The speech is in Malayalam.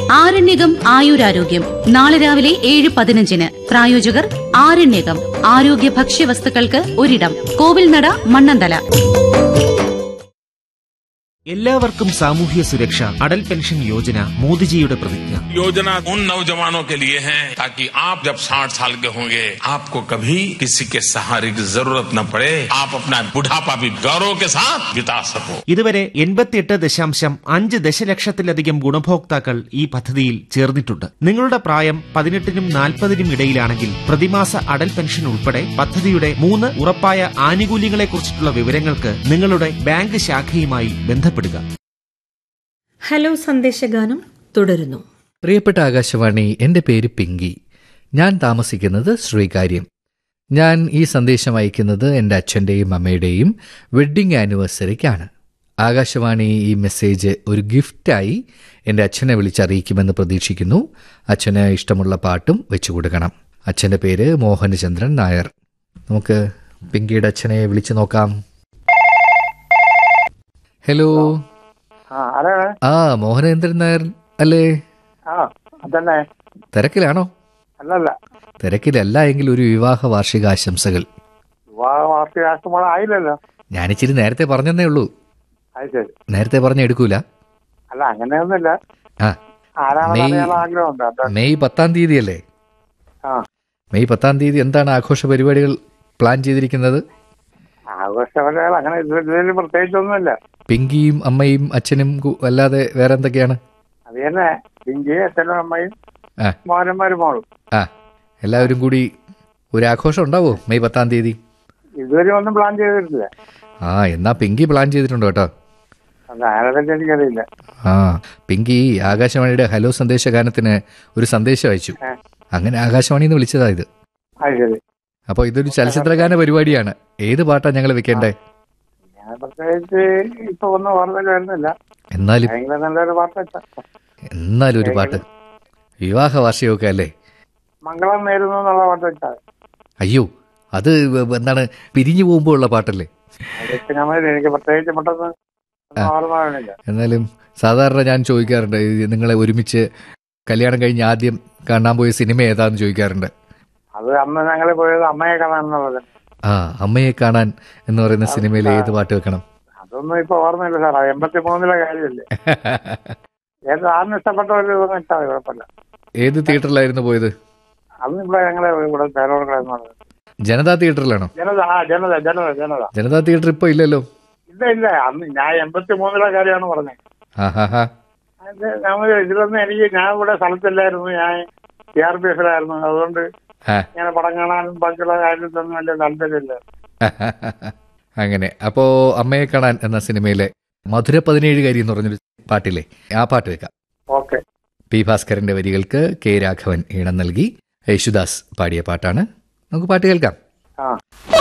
ആരണ്യകം ആയുരാരോഗ്യം നാളെ രാവിലെ ഏഴ് പതിനഞ്ചിന് പ്രായോജകർ ആരണ്യകം ആരോഗ്യ ഭക്ഷ്യവസ്തുക്കൾക്ക് ഒരിടം കോവിൽനട മണ്ണന്തല എല്ലാവർക്കും സാമൂഹ്യ സുരക്ഷ അടൽ പെൻഷൻ യോജന മോദിജിയുടെ പ്രതിജ്ഞ योजना उन नौजवानों के लिए है ताकि आप जब 60 साल के होंगे आपको कभी किसी के सहारे की जरूरत न पड़े आप अपना बुढ़ापा भी गौरव के साथ बिता सको ഇതുവരെ എൺപത്തിയെട്ട് ദശാംശം അഞ്ച് ദശലക്ഷത്തിലധികം ഗുണഭോക്താക്കൾ ഈ പദ്ധതിയിൽ ചേർന്നിട്ടുണ്ട് നിങ്ങളുടെ പ്രായം പതിനെട്ടിനും നാൽപ്പതിനും ഇടയിലാണെങ്കിൽ പ്രതിമാസ അടൽ പെൻഷൻ ഉൾപ്പെടെ പദ്ധതിയുടെ മൂന്ന് ഉറപ്പായ ആനുകൂല്യങ്ങളെക്കുറിച്ചിട്ടുള്ള വിവരങ്ങൾക്ക് നിങ്ങളുടെ ബാങ്ക് ശാഖയുമായി ബന്ധപ്പെടുക ഹലോ സന്ദേശഗാനം തുടരുന്നു പ്രിയപ്പെട്ട ആകാശവാണി എൻ്റെ പേര് പിങ്കി ഞാൻ താമസിക്കുന്നത് ശ്രീകാര്യം ഞാൻ ഈ സന്ദേശം അയക്കുന്നത് എൻ്റെ അച്ഛൻ്റെയും അമ്മയുടെയും വെഡ്ഡിംഗ് ആനിവേഴ്സറിക്കാണ് ആകാശവാണി ഈ മെസ്സേജ് ഒരു ഗിഫ്റ്റായി എൻ്റെ അച്ഛനെ വിളിച്ചറിയിക്കുമെന്ന് പ്രതീക്ഷിക്കുന്നു അച്ഛന് ഇഷ്ടമുള്ള പാട്ടും വെച്ചു കൊടുക്കണം അച്ഛൻ്റെ പേര് മോഹനചന്ദ്രൻ നായർ നമുക്ക് പിങ്കിയുടെ അച്ഛനെ വിളിച്ചു നോക്കാം ഹലോ ആ ആരാണ് ആ മോഹനചന്ദ്രൻ നായർ അല്ലേ ആ അതന്നെ തിരക്കിലാണോ അല്ലല്ല തിരക്കിലല്ല എങ്കിൽ ഒരു വിവാഹ വാർഷികാശംസകൾ വിവാഹ വാർഷികാക്കുമ്പോൾ ആയില്ലല്ലോ ഞാനിച്ചിരി നേരത്തെ പറഞ്ഞതേ ഉള്ളൂ അത് ശരി നേരത്തെ പറഞ്ഞ എടുക്കൂല അല്ല അങ്ങനെയൊന്നുമില്ല ആ ആരാണെന്ന് മെയ്- അറിയാനുള്ള ആഗ്രഹമുണ്ട് അതാ മെയ് പത്താം തീയതി അല്ലേ ആ മെയ് പത്താം തീയതി എന്താണ് ആഘോഷ പരിപാടികൾ പ്ലാൻ ചെയ്തിരിക്കുന്നത് ആഘോഷപരിപാടികൾ അങ്ങനെ ഇതിൽ പ്രത്യേകിച്ചൊന്നുമില്ല പിങ്കിയും അമ്മയും അച്ഛനും കു- അല്ലാതെ വേറെ എന്തൊക്കെയാണ് അത് തന്നെ പിങ്കി അച്ഛനും അമ്മയും ആ മോനന്മാരും മോളും ആ എല്ലാവരും കൂടി ഒരു ആഘോഷം ഉണ്ടാവോ മെയ് പത്താം തീയതി ഇതുവരെ ഒന്നും പ്ലാൻ ചെയ്തിട്ടില്ല ആ എന്നാ പിങ്കി പ്ലാൻ ചെയ്തിട്ടുണ്ട് കേട്ടോ അത് ആരെപ്പറ്റി എനിക്കറിയില്ല ആ പിങ്കി ആകാശവാണിയുടെ ഹലോ സന്ദേശ ഗാനത്തിന് ഒരു സന്ദേശം അയച്ചു ആ. അങ്ങനെ ആകാശവാണിന്ന് വിളിച്ചതാ ഇത് അത് ശരി അപ്പോൾ ഇതൊരു ചലച്ചിത്രഗാന പരിപാടിയാണ് ഏത് പാട്ടാ ഞങ്ങൾ വെക്കേണ്ടേ ഞാൻ പ്രത്യേകിച്ച് ഇപ്പൊ ഒന്നും ഓർമ്മയിൽ വരുന്നില്ല എന്നാലും ഭയങ്കര നല്ലൊരു പാട്ട് വെച്ചാ എന്നാലും ഒരു പാട്ട് വിവാഹ വാർഷികമൊക്കെ അല്ലേ മംഗളം നേരുന്നു എന്നുള്ള പാട്ട് വെച്ചാൽ അയ്യോ അത് വ- വ- എന്താണ് പിരിഞ്ഞു പോകുമ്പോൾ ഉള്ള പാട്ടല്ലേ അതൊക്കെ നമ്മൾ എനിക്ക് പ്രത്യേകിച്ച് പെട്ടെന്ന് ഒന്നും ഓർമ്മ വരുന്നില്ല എന്നാലും സാധാരണ ഞാൻ ചോദിക്കാറുണ്ട് ഈ നിങ്ങളെ ഒരുമിച്ച് കല്യാണം കഴിഞ്ഞ് ആദ്യം കാണാൻ പോയ സിനിമ ഏതാന്ന് ചോദിക്കാറുണ്ട് അത് അന്ന് ഞങ്ങൾ പോയത് അമ്മയെ കാണാൻ എന്നുള്ളത് ആ അമ്മയെ കാണാൻ എന്ന് പറയുന്ന സിനിമയിൽ ഏത് പാട്ട് വെക്കണം അതൊന്നും ഇപ്പൊ ഓർമ്മയില്ല സാർ എൺപത്തി മൂന്നിലെ കാര്യമല്ലേ ഏത് ആറിന് ഇഷ്ടപ്പെട്ട ഒരു ഇതെന്ന് വെച്ചാൽ മതി, കുഴപ്പമില്ല ഏത് തിയേറ്ററിലായിരുന്നു പോയത് അന്ന് ഇവിടെ ഞങ്ങളെ ഇവിടെ പേരോടുകളെന്ന് ജനതാ തിയേറ്ററിലാണോ ജനത ആ ജനത ജനത ജനത ജനതാ തിയേറ്റർ ഇപ്പോൾ ഇല്ലല്ലോ ഇല്ല ഇല്ല അന്ന് ഞാൻ എൺപത്തി മൂന്നിലെ കാര്യമാണ് പറഞ്ഞത് ആ ഹാ ഹാ അത് നമ്മൾ ഇതിലൊന്നും എനിക്ക് ഞാൻ ഇവിടെ സ്ഥലത്തില്ലായിരുന്നു ഞാൻ സി ആർ പി എഫിലായിരുന്നു അതുകൊണ്ട് ആ. ഇങ്ങനെ പടം കാണാനും ബാക്കിയുള്ള കാര്യത്തിലൊന്നും വലിയ താല്പര്യമില്ല അങ്ങനെ അപ്പോ അമ്മയെ കാണാൻ എന്ന സിനിമയിലെ മധുര പതിനേഴുകാരി എന്ന് പറഞ്ഞൊരു പാട്ടില്ലേ ആ പാട്ട് വെക്കാം ഓക്കെ പി ഭാസ്കരന്റെ വരികൾക്ക് കെ രാഘവൻ ഈണം നൽകി യേശുദാസ് പാടിയ പാട്ടാണ് നമുക്ക് പാട്ട് കേൾക്കാം ആ